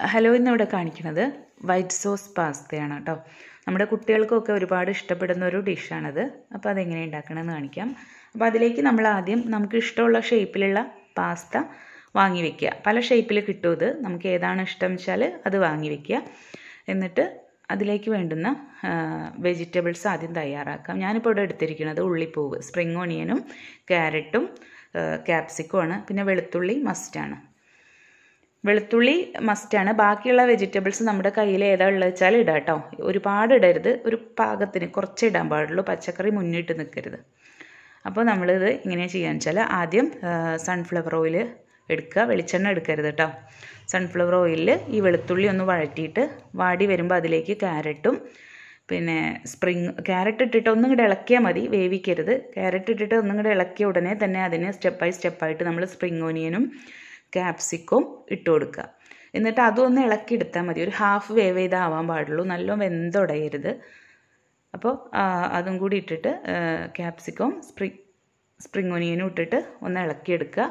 hello ഇന്നിവിടെ കാണിക്കുന്നത് white sauce പാസ്തയാണ് കേട്ടോ നമ്മുടെ കുട്ടികൾക്കൊക്കെ ഒരുപാട് ഇഷ്ടപ്പെടുന്ന ഒരു ഡിഷാണത് അപ്പോൾ അതെങ്ങനെ ഉണ്ടാക്കണമെന്ന് കാണിക്കാം അപ്പോൾ അതിലേക്ക് നമ്മൾ ആദ്യം നമുക്ക് ഇഷ്ടമുള്ള ഷേപ്പിലുള്ള പാസ്ത വാങ്ങി വെക്കുക പല ഷേപ്പിൽ കിട്ടും ഇത് നമുക്ക് ഏതാണ് ഇഷ്ടം വെച്ചാൽ അത് വാങ്ങി വെക്കുക എന്നിട്ട് അതിലേക്ക് വേണ്ടുന്ന വെജിറ്റബിൾസ് ആദ്യം തയ്യാറാക്കാം ഞാനിപ്പോൾ ഇവിടെ എടുത്തിരിക്കുന്നത് ഉള്ളിപ്പൂവ് സ്പ്രിങ് ഓണിയനും ക്യാരറ്റും ക്യാപ്സിക്കുമാണ് പിന്നെ വെളുത്തുള്ളി മസ്റ്റാണ് വെളുത്തുള്ളി മസ്റ്റാണ് ബാക്കിയുള്ള വെജിറ്റബിൾസ് നമ്മുടെ കയ്യിൽ ഏതാ ഉള്ളത് വെച്ചാൽ ഇടാം കേട്ടോ ഒരുപാട് ഇടരുത് ഒരു പാകത്തിന് കുറച്ച് ഇടാൻ പാടുള്ളൂ പച്ചക്കറി മുന്നിട്ട് നിൽക്കരുത് അപ്പോൾ നമ്മളിത് എങ്ങനെയാണ് ചെയ്യാന്ന് വെച്ചാൽ ആദ്യം സൺഫ്ലവർ ഓയിൽ എടുക്കുക വെളിച്ചെണ്ണ എടുക്കരുത് കേട്ടോ സൺഫ്ലവർ ഓയിലിൽ ഈ വെളുത്തുള്ളി ഒന്ന് വഴറ്റിയിട്ട് വാടി വരുമ്പോൾ അതിലേക്ക് ക്യാരറ്റും പിന്നെ സ്പ്രിങ് ക്യാരറ്റ് ഇട്ടിട്ട് ഒന്നും കൂടെ ഇളക്കിയാൽ മതി വേവിക്കരുത് ക്യാരറ്റ് ഇട്ടിട്ട് ഒന്നും കൂടെ ഇളക്കിയ ഉടനെ തന്നെ അതിന് സ്റ്റെപ്പ് ബൈ സ്റ്റെപ്പായിട്ട് നമ്മൾ സ്പ്രിങ് ഓനിയനും ക്യാപ്സിക്കും ഇട്ട് കൊടുക്കുക എന്നിട്ട് അതൊന്ന് ഇളക്കിയെടുത്താൽ മതി ഒരു ഹാഫ് വേവ് ചെയ്താവാൻ പാടുള്ളൂ നല്ല വെന്തുടയരുത് അപ്പോൾ അതും കൂടി ഇട്ടിട്ട് ക്യാപ്സിക്കം സ്പ്രിങ് സ്പ്രിങ് ഒനിയനും ഇട്ടിട്ട് ഒന്ന് ഇളക്കിയെടുക്കുക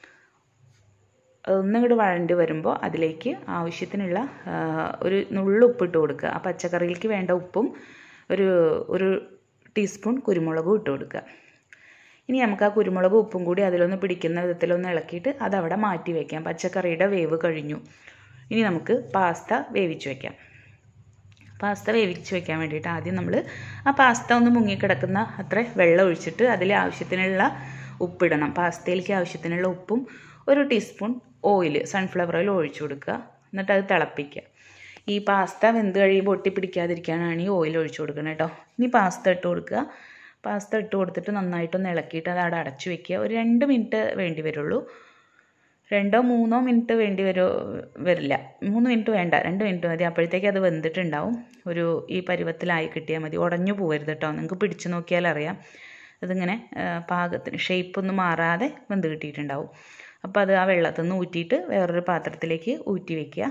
ഒന്നിങ്ങോട്ട് വഴണ്ടി വരുമ്പോൾ അതിലേക്ക് ആവശ്യത്തിനുള്ള ഒരു നുള്ളുപ്പ് ഇട്ട് കൊടുക്കുക ആ പച്ചക്കറിയിലേക്ക് വേണ്ട ഉപ്പും ഒരു ഒരു ടീസ്പൂൺ കുരുമുളകും ഇട്ട് കൊടുക്കുക ഇനി നമുക്ക് ആ കുരുമുളകും ഉപ്പും കൂടി അതിലൊന്ന് പിടിക്കുന്ന വിധത്തിലൊന്ന് ഇളക്കിയിട്ട് അതവിടെ മാറ്റി വയ്ക്കാം പച്ചക്കറിയുടെ വേവ് കഴിഞ്ഞു ഇനി നമുക്ക് പാസ്ത വേവിച്ച് വയ്ക്കാം പാസ്ത വേവിച്ച് വെക്കാൻ വേണ്ടിയിട്ട് ആദ്യം നമ്മൾ ആ പാസ്ത ഒന്ന് മുങ്ങിക്കിടക്കുന്ന അത്ര വെള്ളം ഒഴിച്ചിട്ട് അതിൽ ആവശ്യത്തിനുള്ള ഉപ്പിടണം പാസ്തയിലേക്ക് ആവശ്യത്തിനുള്ള ഉപ്പും ഒരു ടീസ്പൂൺ ഓയിൽ സൺഫ്ലവർ ഓയിൽ ഒഴിച്ചു കൊടുക്കുക എന്നിട്ട് അത് തിളപ്പിക്കുക ഈ പാസ്ത വെന്ത് കഴിയുമ്പോൾ ഒട്ടിപ്പിടിക്കാതിരിക്കാനാണ് ഈ ഓയിൽ ഒഴിച്ചു കൊടുക്കുന്നത് കേട്ടോ ഇനി പാസ്ത ഇട്ട് കൊടുക്കുക പാസ്ത ഇട്ട് കൊടുത്തിട്ട് നന്നായിട്ടൊന്ന് ഇളക്കിയിട്ട് അത് അവിടെ അടച്ചു വെക്കുക ഒരു രണ്ട് മിനിറ്റ് വേണ്ടി വരുള്ളൂ രണ്ടോ മൂന്നോ മിനിറ്റ് വേണ്ടി വരോ വരില്ല മൂന്ന് മിനിറ്റ് വേണ്ട രണ്ട് മിനിറ്റ് മതി അപ്പോഴത്തേക്ക് അത് വെന്തിട്ടുണ്ടാവും ഒരു ഈ പരുവത്തിലായി കിട്ടിയാൽ മതി ഉടഞ്ഞു പോകരുത് കേട്ടോ നിങ്ങൾക്ക് പിടിച്ചു നോക്കിയാൽ അറിയാം അതിങ്ങനെ പാകത്തിന് ഷേപ്പൊന്നും മാറാതെ വെന്ത് കിട്ടിയിട്ടുണ്ടാവും അപ്പോൾ അത് ആ വെള്ളത്തിൽ നിന്ന് ഊറ്റിയിട്ട് വേറൊരു പാത്രത്തിലേക്ക് ഊറ്റി വയ്ക്കുക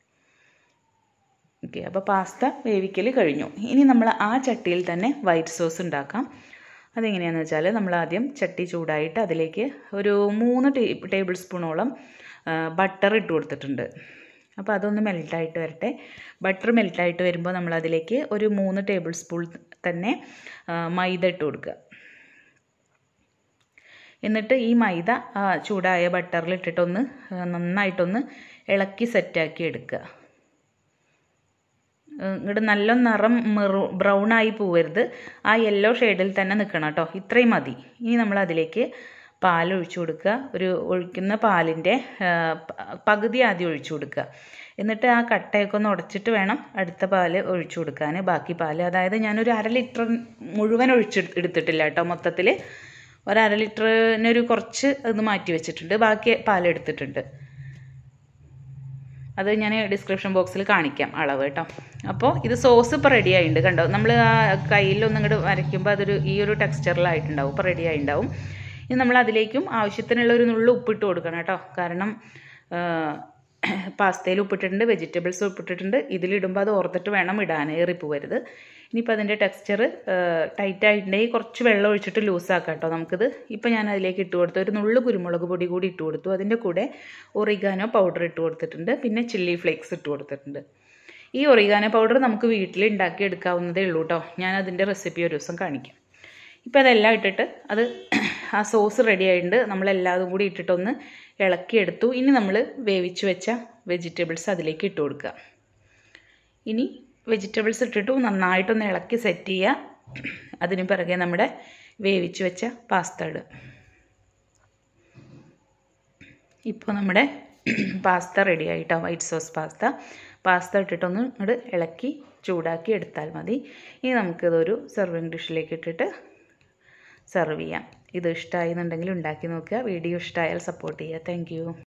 ഓക്കെ അപ്പോൾ പാസ്ത വേവിക്കൽ കഴിഞ്ഞു ഇനി നമ്മൾ ആ ചട്ടിയിൽ തന്നെ വൈറ്റ് സോസ് ഉണ്ടാക്കാം അതെങ്ങനെയാണെന്ന് വെച്ചാൽ നമ്മൾ ആദ്യം ചട്ടി ചൂടായിട്ട് അതിലേക്ക് ഒരു മൂന്ന് ടേബിൾ സ്പൂണോളം ബട്ടർ ഇട്ട് കൊടുത്തിട്ടുണ്ട് അപ്പോൾ അതൊന്ന് മെൽട്ടായിട്ട് വരട്ടെ ബട്ടർ മെൽട്ടായിട്ട് വരുമ്പോൾ നമ്മൾ അതിലേക്ക് ഒരു മൂന്ന് ടേബിൾ സ്പൂൺ തന്നെ മൈദ ഇട്ട് കൊടുക്കുക എന്നിട്ട് ഈ മൈദ ചൂടായ ബട്ടറിൽ ഇട്ടിട്ടൊന്ന് നന്നായിട്ടൊന്ന് ഇളക്കി സെറ്റാക്കി എടുക്കുക ഇങ്ങോട്ട് നല്ല നിറം മെറു ബ്രൗൺ ആയി പോവരുത് ആ യെല്ലോ ഷെയ്ഡിൽ തന്നെ നിൽക്കണം കേട്ടോ ഇത്രയും മതി ഇനി നമ്മൾ അതിലേക്ക് പാൽ ഒഴിച്ചു കൊടുക്കുക ഒരു ഒഴിക്കുന്ന പാലിൻ്റെ പകുതി ആദ്യം ഒഴിച്ചു കൊടുക്കുക എന്നിട്ട് ആ കട്ടയൊക്കെ ഒന്ന് ഉടച്ചിട്ട് വേണം അടുത്ത പാൽ ഒഴിച്ചു കൊടുക്കാൻ ബാക്കി പാൽ അതായത് ഞാനൊരു അര ലിറ്റർ മുഴുവൻ ഒഴിച്ച് എടുത്തിട്ടില്ല കേട്ടോ മൊത്തത്തിൽ ഒരു അര ലിറ്ററിനൊരു കുറച്ച് ഇത് മാറ്റി വെച്ചിട്ടുണ്ട് ബാക്കി പാൽ എടുത്തിട്ടുണ്ട് അത് ഞാൻ ഡിസ്ക്രിപ്ഷൻ ബോക്സിൽ കാണിക്കാം അളവ് കേട്ടോ അപ്പോൾ ഇത് സോസ് ഇപ്പോൾ റെഡി ആയിട്ടുണ്ട് കണ്ടോ നമ്മൾ ആ കയ്യിലൊന്നും ഇങ്ങോട്ട് വരയ്ക്കുമ്പോൾ അതൊരു ഈ ഒരു ടെക്സ്ചറിലായിട്ടുണ്ടാവും ഇപ്പോൾ റെഡി ആയിട്ടുണ്ടാവും ഇനി നമ്മൾ അതിലേക്കും ആവശ്യത്തിനുള്ള ഒരു നുള്ളു ഉപ്പിട്ട് കൊടുക്കണം കേട്ടോ കാരണം പാസ്തയിൽ ഉപ്പിട്ടിട്ടുണ്ട് വെജിറ്റബിൾസ് ഉപ്പിട്ടിട്ടുണ്ട് ഇതിലിടുമ്പോൾ അത് ഓർത്തിട്ട് വേണം ഇടാൻ ഏറിപ്പോവരുത് ഇനിയിപ്പോൾ അതിൻ്റെ ടെക്സ്ചർ ടൈറ്റ് ആയിട്ടുണ്ടെങ്കിൽ കുറച്ച് വെള്ളം ഒഴിച്ചിട്ട് ലൂസാക്കാം കേട്ടോ നമുക്കിത് ഇപ്പോൾ ഞാൻ അതിലേക്ക് ഇട്ട് കൊടുത്തു ഒരു നുള്ളു കുരുമുളക് പൊടി കൂടി ഇട്ട് കൊടുത്തു അതിൻ്റെ കൂടെ ഒറിഗാനോ പൗഡർ ഇട്ട് കൊടുത്തിട്ടുണ്ട് പിന്നെ ചില്ലി ഫ്ലേക്സ് ഇട്ട് കൊടുത്തിട്ടുണ്ട് ഈ ഒറിഗാനോ പൗഡർ നമുക്ക് വീട്ടിൽ ഉണ്ടാക്കി എടുക്കാവുന്നതേ ഉള്ളൂ കേട്ടോ ഞാൻ അതിൻ്റെ റെസിപ്പി ഒരു ദിവസം കാണിക്കാം ഇപ്പോൾ അതെല്ലാം ഇട്ടിട്ട് അത് ആ സോസ് റെഡി ആയിട്ടുണ്ട് നമ്മളെല്ലാതും കൂടി ഇട്ടിട്ടൊന്ന് ഇളക്കിയെടുത്തു ഇനി നമ്മൾ വേവിച്ച് വെച്ച വെജിറ്റബിൾസ് അതിലേക്ക് ഇട്ട് കൊടുക്കുക ഇനി വെജിറ്റബിൾസ് ഇട്ടിട്ട് നന്നായിട്ടൊന്ന് ഇളക്കി സെറ്റ് ചെയ്യുക അതിന് പിറകെ നമ്മുടെ വേവിച്ച് വെച്ച പാസ്ത ഇടുക ഇപ്പോൾ നമ്മുടെ പാസ്ത റെഡി ആയിട്ടോ വൈറ്റ് സോസ് പാസ്ത പാസ്ത ഇട്ടിട്ടൊന്ന് ഇങ്ങോട്ട് ഇളക്കി ചൂടാക്കി എടുത്താൽ മതി ഇനി നമുക്കിതൊരു സെർവിങ് ഡിഷിലേക്ക് ഇട്ടിട്ട് സെർവ് ചെയ്യാം ഇത് ഇഷ്ടമായി എന്നുണ്ടെങ്കിൽ ഉണ്ടാക്കി നോക്കുക വീഡിയോ ഇഷ്ടമായാൽ സപ്പോർട്ട് ചെയ്യുക താങ്ക്